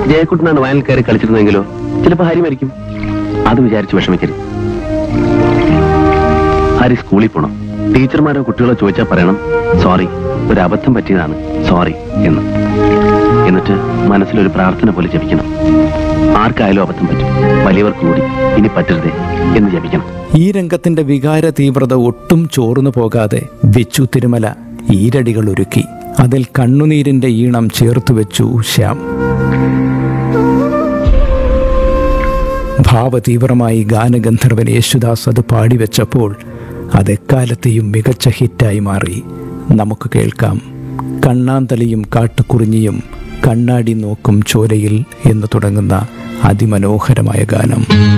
ജയക്കുട്ടനാണ് വയലിൽ കയറി കളിച്ചിരുന്നെങ്കിലോ ചിലപ്പോ ഹരി മരിക്കും അത് വിചാരിച്ച് വിഷമിക്കരുത് ഹരി സ്കൂളിൽ പോണം ടീച്ചർമാരോ കുട്ടികളോ ചോദിച്ചാൽ പറയണം സോറി ഒരു അബദ്ധം പറ്റിയതാണ് സോറി എന്ന് എന്നിട്ട് മനസ്സിലൊരു പ്രാർത്ഥന പോലെ ജപിക്കണം ആർക്കായാലും അബദ്ധം പറ്റും വലിയവർക്ക് കൂടി ഇനി പറ്റരുതേ എന്ന് ജപിക്കണം ഈ രംഗത്തിന്റെ വികാര തീവ്രത ഒട്ടും ചോർന്നു പോകാതെ വെച്ചു തിരുമല ഈരടികൾ ഒരുക്കി അതിൽ കണ്ണുനീരിന്റെ ഈണം ചേർത്തു വെച്ചു ശ്യാം ഭാവതീവ്രമായി ഗാനഗന്ധർവൻ യേശുദാസ് അത് പാടിവെച്ചപ്പോൾ അതെക്കാലത്തെയും മികച്ച ഹിറ്റായി മാറി നമുക്ക് കേൾക്കാം കണ്ണാന്തലിയും കാട്ടുകുറിഞ്ഞിയും കണ്ണാടി നോക്കും ചോരയിൽ എന്ന് തുടങ്ങുന്ന അതിമനോഹരമായ ഗാനം